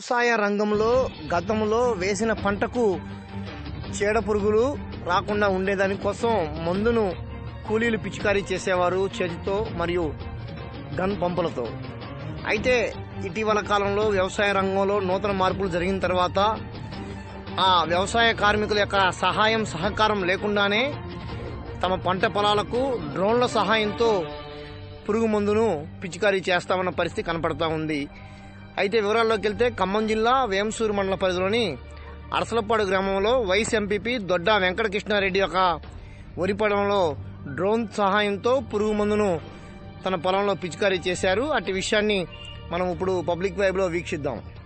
వ్యవసాయ రంగంలో గతంలో వేసిన పంటకు చీడ పురుగులు రాకుండా ఉండేదాని కోసం మందును కూలీలు పిచికారీ చేసేవారు చేతితో మరియు గన్ పంపులతో అయితే ఇటీవల కాలంలో వ్యవసాయ రంగంలో నూతన మార్పులు జరిగిన తర్వాత ఆ వ్యవసాయ కార్మికుల యొక్క సహాయం సహకారం లేకుండానే తమ పంట పొలాలకు డ్రోన్ల సహాయంతో పురుగు మందును పిచికారీ చేస్తామన్న పరిస్థితి కనపడతా ఉంది అయితే వివరాల్లోకి వెళ్తే ఖమ్మం జిల్లా వేంసూరు మండల పరిధిలోని అరసలపాడు గ్రామంలో వైస్ ఎంపీపీ దొడ్డా వెంకటకృష్ణారెడ్డి యొక్క వరి పొలంలో డ్రోన్ సహాయంతో పురుగు మందును తన పొలంలో పిచికారీ చేశారు అట్టి విషయాన్ని మనం ఇప్పుడు పబ్లిక్ వైబ్లో వీక్షిద్దాం